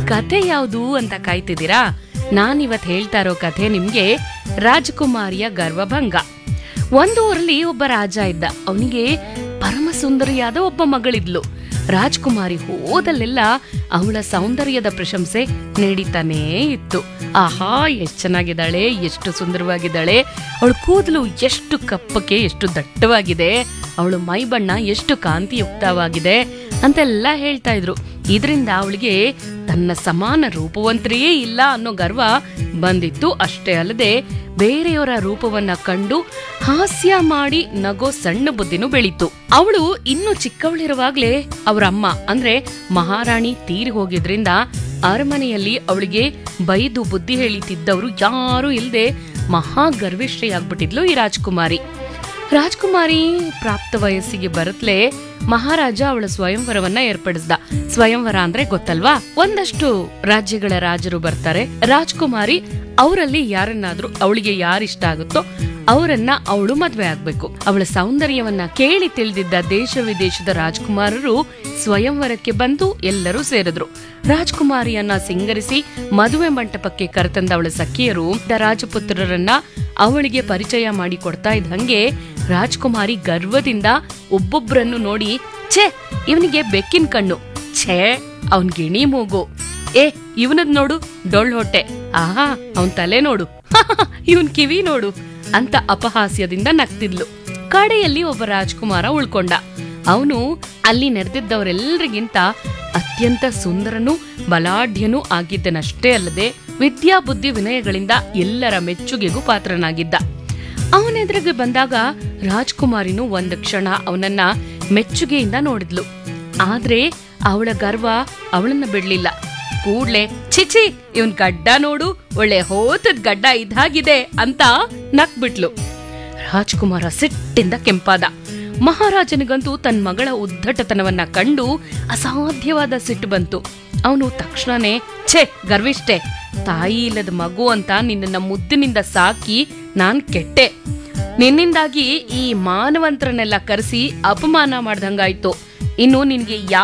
ಕಥೆ ಯಾವುದು ಅಂತ ಕಾಯ್ತಿದ್ದೀರಾ ನಾನಿವತ್ ಹೇಳ್ತಾ ಇರೋ ಕಥೆ ನಿಮ್ಗೆ ರಾಜಕುಮಾರಿಯ ಗರ್ವಭಂಗ ಒಂದು ಊರಲ್ಲಿ ಒಬ್ಬ ರಾಜ ಇದ್ದ ಅವನಿಗೆ ಪರಮ ಸುಂದರಿಯಾದ ಒಬ್ಬ ಮಗಳಿದ್ಲು ರಾಜ್ಕುಮಾರಿ ಹೋದಲ್ಲೆಲ್ಲ ಅವಳ ಸೌಂದರ್ಯದ ಪ್ರಶಂಸೆ ನಡೀತಾನೇ ಇತ್ತು ಆಹಾ ಎಷ್ಟು ಚೆನ್ನಾಗಿದ್ದಾಳೆ ಎಷ್ಟು ಸುಂದರವಾಗಿದ್ದಾಳೆ ಅವಳ ಕೂದಲು ಎಷ್ಟು ಕಪ್ಪಕ್ಕೆ ಎಷ್ಟು ದಟ್ಟವಾಗಿದೆ ಅವಳು ಮೈ ಬಣ್ಣ ಎಷ್ಟು ಕಾಂತಿಯುಕ್ತವಾಗಿದೆ ಅಂತೆಲ್ಲ ಹೇಳ್ತಾ ಇದ್ರು ಇದರಿಂದ ಅವಳಿಗೆ ತನ್ನ ಸಮಾನ ರೂಪವಂತರಿಯೇ ಇಲ್ಲ ಅನ್ನೋ ಗರ್ವ ಬಂದಿತ್ತು ಅಷ್ಟೇ ಅಲ್ಲದೆ ಬೇರೆಯವರ ರೂಪವನ್ನ ಕಂಡು ಹಾಸ್ಯ ಮಾಡಿ ನಗೋ ಸಣ್ಣ ಬುದ್ಧಿನೂ ಬೆಳೀತು ಅವಳು ಇನ್ನು ಚಿಕ್ಕವಳಿರುವಾಗ್ಲೇ ಅವ್ರ ಅಮ್ಮ ಅಂದ್ರೆ ಮಹಾರಾಣಿ ತೀರಿ ಹೋಗಿದ್ರಿಂದ ಅರಮನೆಯಲ್ಲಿ ಅವಳಿಗೆ ಬೈದು ಬುದ್ಧಿ ಹೇಳಿತಿದ್ದವರು ಯಾರೂ ಇಲ್ಲದೆ ಮಹಾ ಗರ್ವಿಷ್ಠೆಯಾಗ್ಬಿಟ್ಟಿದ್ಲು ಈ ರಾಜ್ಕುಮಾರಿ ರಾಜ್ಕುಮಾರಿ ಪ್ರಾಪ್ತ ವಯಸ್ಸಿಗೆ ಬರುತ್ತಲೇ ಮಹಾರಾಜ ಅವಳ ಸ್ವಯಂವರವನ್ನ ಏರ್ಪಡಿಸ್ದ ಸ್ವಯಂವರ ಅಂದ್ರೆ ಗೊತ್ತಲ್ವಾ ಒಂದಷ್ಟು ರಾಜ್ಯಗಳ ರಾಜರು ಬರ್ತಾರೆ ರಾಜ್ಕುಮಾರಿ ಅವರಲ್ಲಿ ಯಾರನ್ನಾದ್ರೂ ಅವಳಿಗೆ ಯಾರಿಷ್ಟ ಆಗುತ್ತೋ ಅವರನ್ನ ಅವಳು ಮದ್ವೆ ಆಗ್ಬೇಕು ಅವಳ ಸೌಂದರ್ಯವನ್ನ ಕೇಳಿ ತಿಳಿದಿದ್ದ ದೇಶ ವಿದೇಶದ ರಾಜ್ಕುಮಾರರು ಸ್ವಯಂವರಕ್ಕೆ ಬಂದು ಎಲ್ಲರೂ ಸೇರಿದ್ರು ರಾಜ್ಕುಮಾರಿಯನ್ನ ಸಿಂಗರಿಸಿ ಮದುವೆ ಮಂಟಪಕ್ಕೆ ಕರೆತಂದ ಅವಳ ಸಖಿಯರು ರಾಜಪುತ್ರರನ್ನ ಅವಳಿಗೆ ಪರಿಚಯ ಮಾಡಿ ಕೊಡ್ತಾ ಇದ್ದಂಗೆ ರಾಜ್ಕುಮಾರಿ ಗರ್ವದಿಂದ ಒಬ್ಬೊಬ್ಬರನ್ನು ನೋಡಿ ಛೇ ಇವನಿಗೆ ಬೆಕ್ಕಿನ ಕಣ್ಣು ಛೇ ಅವನ್ ಗಿಣಿ ಮೂಗು ಏ ಇವನದ್ ನೋಡು ಡೊಳ್ ಹೊಟ್ಟೆ ಆಹಾ ಅವನ್ ತಲೆ ನೋಡು ಇವನ್ ಕಿವಿ ನೋಡು ಅಂತ ಅಪಹಾಸ್ಯದಿಂದ ನಗ್ತಿದ್ಲು ಕಡೆಯಲ್ಲಿ ಒಬ್ಬ ರಾಜ್ಕುಮಾರ ಉಳ್ಕೊಂಡ ಅವನು ಅಲ್ಲಿ ನೆರೆದಿದ್ದವರೆಲ್ಲರಿಗಿಂತ ಅತ್ಯಂತ ಸುಂದರನೂ ಬಲಾಢ್ಯನೂ ಆಗಿದ್ದನಷ್ಟೇ ಅಲ್ಲದೆ ವಿದ್ಯಾ ಬುದ್ಧಿ ವಿನಯಗಳಿಂದ ಎಲ್ಲರ ಮೆಚ್ಚುಗೆಗೂ ಪಾತ್ರನಾಗಿದ್ದ ಅವನೆದುರಿಗೆ ಬಂದಾಗ ರಾಜ್ಕುಮಾರಿನು ಒಂದು ಕ್ಷಣ ಅವನನ್ನ ಮೆಚ್ಚುಗೆಯಿಂದ ನೋಡಿದ್ಲು ಆದ್ರೆ ಅವಳ ಗರ್ವ ಅವಳನ್ನ ಬಿಡ್ಲಿಲ್ಲ ಕೂಡ್ಲೆ ಚಿಚಿ ಇವನ್ ಗಡ್ಡ ನೋಡು ಒಳ್ಳೆ ಹೋತದ್ ಗಡ್ಡ ಇದಾಗಿದೆ ಅಂತ ನಕ್ಬಿಟ್ಲು ರಾಜ್ಕುಮಾರ ಸಿಟ್ಟಿಂದ ಕೆಂಪಾದ ಮಹಾರಾಜನಿಗಂತೂ ತನ್ನ ಮಗಳ ಉದ್ದಟತನವನ್ನ ಕಂಡು ಅಸಾಧ್ಯವಾದ ಸಿಟ್ಟು ಬಂತು ಅವನು ತಕ್ಷಣನೇ ಛೇ ಗರ್ವಿಷ್ಠೆ ತಾಯಿ ಇಲ್ಲದ ಮಗು ಅಂತ ನಿನ್ನನ್ನ ಮುದ್ದಿನಿಂದ ಸಾಕಿ ನಾನ್ ಕೆಟ್ಟೆ ನಿನ್ನಿಂದಾಗಿ ಈ ಮಾನವಂತರನ್ನೆಲ್ಲ ಕರೆಸಿ ಅಪಮಾನ ಮಾಡ್ದಂಗಾಯ್ತು ಇನ್ನು ನಿನ್ಗೆ